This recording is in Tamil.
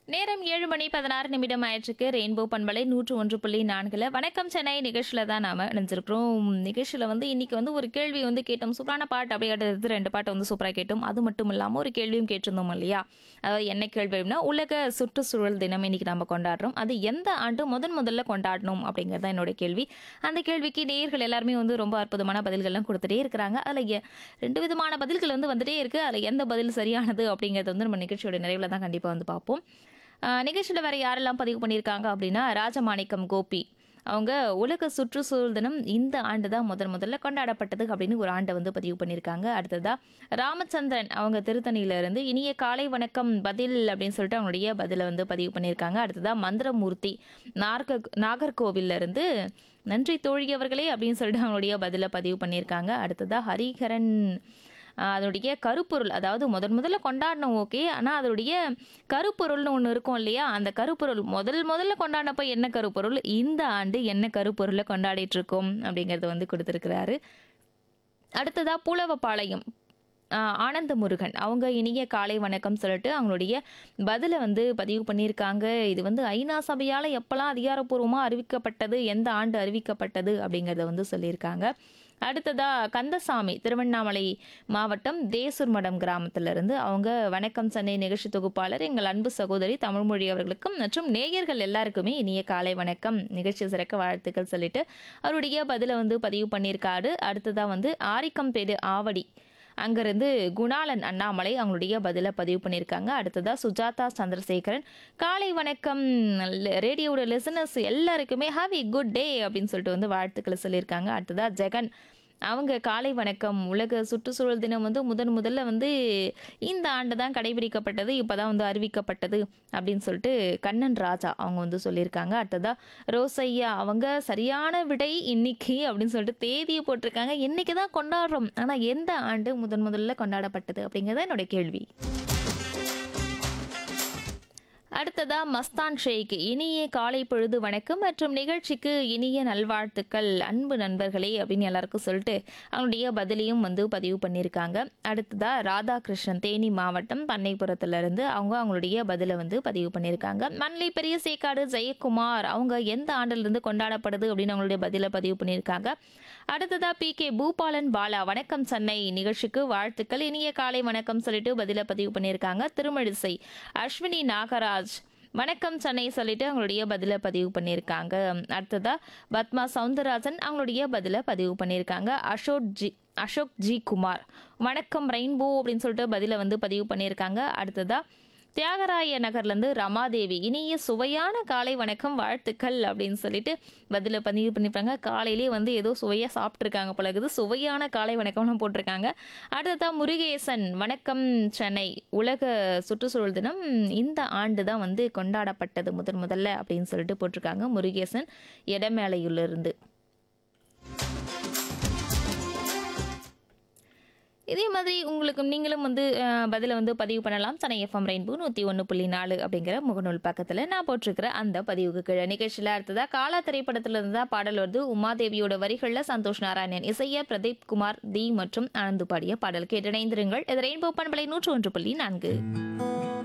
நேரம் ஏழு மணி பதினாறு நிமிடம் ஆயிடுச்சுக்கு ரெயின்போ பண்பலை நூற்று ஒன்று புள்ளி நான்குல வணக்கம் சென்னை நிகழ்ச்சியில தான் நாம இணைஞ்சிருக்கிறோம் நிகழ்ச்சியில வந்து இன்னைக்கு வந்து ஒரு கேள்வி வந்து கேட்டோம் சூப்பரான பாட்டு அப்படியே அடுத்து ரெண்டு பாட்டை வந்து சூப்பரா கேட்டோம் அது மட்டும் இல்லாம ஒரு கேள்வியும் கேட்டிருந்தோம் இல்லையா அதாவது என்ன கேள்வி அப்படின்னா உலக சுற்றுச்சூழல் தினம் இன்னைக்கு நம்ம கொண்டாடுறோம் அது எந்த ஆண்டு முதன் முதல்ல கொண்டாடணும் அப்படிங்கிறது தான் என்னோட கேள்வி அந்த கேள்விக்கு நேயர்கள் எல்லாருமே வந்து ரொம்ப அற்புதமான பதில்கள்லாம் கொடுத்துட்டே இருக்கிறாங்க அதுல எ- ரெண்டு விதமான பதில்கள் வந்து வந்துட்டே இருக்கு அதுல எந்த பதில் சரியானது அப்படிங்கிறது வந்து நம்ம நிகழ்ச்சியோட நிறைவில் தான் கண்டிப்பா வந்து பார்ப்போம் ஆஹ் நிகழ்ச்சியில் வேற யாரெல்லாம் பதிவு பண்ணியிருக்காங்க அப்படின்னா ராஜமாணிக்கம் கோபி அவங்க உலக சுற்றுச்சூழல் தினம் இந்த ஆண்டு தான் முதன் முதல்ல கொண்டாடப்பட்டது அப்படின்னு ஒரு ஆண்டை வந்து பதிவு பண்ணியிருக்காங்க அடுத்ததா ராமச்சந்திரன் அவங்க திருத்தணியில இருந்து இனிய காலை வணக்கம் பதில் அப்படின்னு சொல்லிட்டு அவங்களுடைய பதிலை வந்து பதிவு பண்ணியிருக்காங்க அடுத்ததா மந்திரமூர்த்தி நார்க நாகர்கோவில்ல இருந்து நன்றி தோழி அவர்களே அப்படின்னு சொல்லிட்டு அவங்களுடைய பதிலை பதிவு பண்ணியிருக்காங்க அடுத்ததா ஹரிஹரன் ஆஹ் அதனுடைய கருப்பொருள் அதாவது முதன் முதல்ல கொண்டாடணும் ஓகே ஆனால் அதனுடைய கருப்பொருள்னு ஒன்று இருக்கும் இல்லையா அந்த கருப்பொருள் முதல் முதல்ல கொண்டாடினப்ப என்ன கருப்பொருள் இந்த ஆண்டு என்ன கருப்பொருளை கொண்டாடிட்டு இருக்கோம் அப்படிங்கறத வந்து கொடுத்துருக்கிறாரு அடுத்ததா புலவப்பாளையம் ஆஹ் ஆனந்த முருகன் அவங்க இனிய காலை வணக்கம் சொல்லிட்டு அவங்களுடைய பதிலை வந்து பதிவு பண்ணியிருக்காங்க இது வந்து ஐநா சபையால் எப்போல்லாம் அதிகாரப்பூர்வமாக அறிவிக்கப்பட்டது எந்த ஆண்டு அறிவிக்கப்பட்டது அப்படிங்கிறத வந்து சொல்லியிருக்காங்க அடுத்ததா கந்தசாமி திருவண்ணாமலை மாவட்டம் தேசூர் மடம் கிராமத்துல இருந்து அவங்க வணக்கம் சென்னை நிகழ்ச்சி தொகுப்பாளர் எங்கள் அன்பு சகோதரி தமிழ்மொழி அவர்களுக்கும் மற்றும் நேயர்கள் எல்லாருக்குமே இனிய காலை வணக்கம் நிகழ்ச்சி சிறக்க வாழ்த்துக்கள் சொல்லிட்டு அவருடைய பதிலை வந்து பதிவு பண்ணியிருக்காரு அடுத்ததா வந்து ஆரிக்கம்பேடு ஆவடி அங்கிருந்து குணாலன் அண்ணாமலை அவங்களுடைய பதிலை பதிவு பண்ணியிருக்காங்க அடுத்ததா சுஜாதா சந்திரசேகரன் காலை வணக்கம் ரேடியோட லிசனர்ஸ் எல்லாருக்குமே ஹாவ் எ குட் டே அப்படின்னு சொல்லிட்டு வந்து வாழ்த்துக்களை சொல்லியிருக்காங்க அடுத்ததா ஜெகன் அவங்க காலை வணக்கம் உலக சுற்றுச்சூழல் தினம் வந்து முதன் முதல்ல வந்து இந்த ஆண்டு தான் கடைபிடிக்கப்பட்டது இப்போதான் வந்து அறிவிக்கப்பட்டது அப்படின்னு சொல்லிட்டு கண்ணன் ராஜா அவங்க வந்து சொல்லியிருக்காங்க அடுத்ததா ரோசையா அவங்க சரியான விடை இன்னைக்கு அப்படின்னு சொல்லிட்டு தேதியை போட்டிருக்காங்க இன்னைக்கு தான் கொண்டாடுறோம் ஆனால் எந்த ஆண்டு முதன் முதல்ல கொண்டாடப்பட்டது அப்படிங்கிறது என்னோட கேள்வி அடுத்ததா மஸ்தான் ஷேக் இனிய காலை பொழுது வணக்கம் மற்றும் நிகழ்ச்சிக்கு இனிய நல்வாழ்த்துக்கள் அன்பு நண்பர்களே அப்படின்னு எல்லாருக்கும் சொல்லிட்டு அவங்களுடைய பதிலையும் வந்து பதிவு பண்ணியிருக்காங்க அடுத்ததா ராதாகிருஷ்ணன் தேனி மாவட்டம் பண்ணைப்புறத்துல இருந்து அவங்க அவங்களுடைய பதிலை வந்து பதிவு பண்ணியிருக்காங்க மண்லை பெரிய சேக்காடு ஜெயக்குமார் அவங்க எந்த ஆண்டிலிருந்து கொண்டாடப்படுது அப்படின்னு அவங்களுடைய பதிலை பதிவு பண்ணியிருக்காங்க அடுத்ததா பி கே பூபாலன் பாலா வணக்கம் சென்னை நிகழ்ச்சிக்கு வாழ்த்துக்கள் இனிய காலை வணக்கம் சொல்லிட்டு பதில பதிவு பண்ணியிருக்காங்க திருமழிசை அஸ்வினி நாகராஜ் வணக்கம் சென்னை சொல்லிட்டு அவங்களுடைய பதில பதிவு பண்ணியிருக்காங்க அடுத்ததா பத்மா சவுந்தரராஜன் அவங்களுடைய பதில பதிவு பண்ணியிருக்காங்க அசோக் ஜி அசோக் ஜி குமார் வணக்கம் ரெயின்போ அப்படின்னு சொல்லிட்டு பதில வந்து பதிவு பண்ணியிருக்காங்க அடுத்ததா தியாகராய நகர்லேருந்து ரமாதேவி இனிய சுவையான காலை வணக்கம் வாழ்த்துக்கள் அப்படின்னு சொல்லிட்டு பதில பதிவு பண்ணியிருப்பாங்க காலையிலே வந்து ஏதோ சுவையாக சாப்பிட்ருக்காங்க போல இருக்குது சுவையான காலை வணக்கம்னு போட்டிருக்காங்க அடுத்ததா முருகேசன் வணக்கம் சென்னை உலக சுற்றுச்சூழல் தினம் இந்த ஆண்டு தான் வந்து கொண்டாடப்பட்டது முதன் முதல்ல அப்படின்னு சொல்லிட்டு போட்டிருக்காங்க முருகேசன் இடமேலையிலிருந்து இதே மாதிரி உங்களுக்கு நீங்களும் வந்து அஹ், பதிலை வந்து பதிவு பண்ணலாம் சென்னை எஃப்எம் ரெயின்போ நூற்றி ஒன்று புள்ளி நாலு அப்படிங்கிற முகநூல் பக்கத்தில் நான் போட்டிருக்கிற அந்த பதிவுக்கு கீழே நிகழ்ச்சியில் அடுத்ததாக காலா திரைப்படத்துல இருந்து தான் பாடல் வருது உமாதேவியோட வரிகளில் சந்தோஷ் நாராயணன் இசைய பிரதீப் குமார் தி மற்றும் ஆனந்து பாடிய பாடல் கேட்டிணைந்திருங்கள் இது ரெயின்போ பண்பலை நூற்று ஒன்று புள்ளி நான்கு